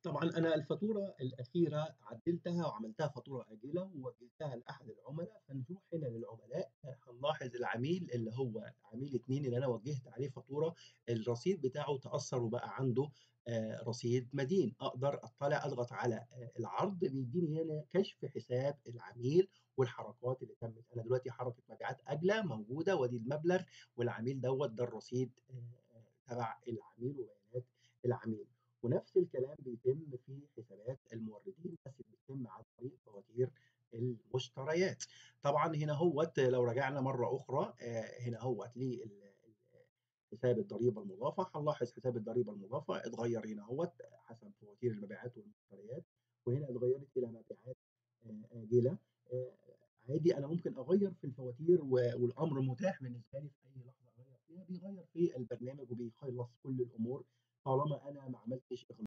طبعًا أنا الفاتورة الأخيرة عدّلتها وعملتها فاتورة آجلة ووجّهتها لأحد العُملا، فنروح هنا للعملاء آآ هنلاحظ العميل اللي هو عميل 2 اللي أنا وجّهت عليه فاتورة، الرصيد بتاعه اتأثّر وبقى عنده آآ رصيد مدين، أقدر أطّلع أضغط على آآ العرض بيدّيني هنا كشف حساب العميل والحركات اللي تمِّت، أنا دلوقتي حركة مبيعات آجلة موجودة وأدي المبلغ والعميل دوّة ده الرصيد آآ تبع العميل وبيانات العميل. ونفس الكلام بيتم في حسابات الموردين بس بيتم عن طريق فواتير المشتريات. طبعًا هنا هوّة لو رجعنا مرّة أخرى آآ هنا هوّة لل ال حساب الضريبة المضافة، هنلاحظ حساب الضريبة المضافة اتغيّر هنا هوّة حسب فواتير المبيعات والمشتريات، وهنا اتغيّرت إلى مبيعات آآ آجلة. آآ عادي أنا ممكن أغيّر في الفواتير و والأمر متاح بالنسبة لي في أي لحظة أغيّر فيها، بيغيّر في البرنامج وبيخلّص كل الأمور طالما أنا ما عملتش إغلا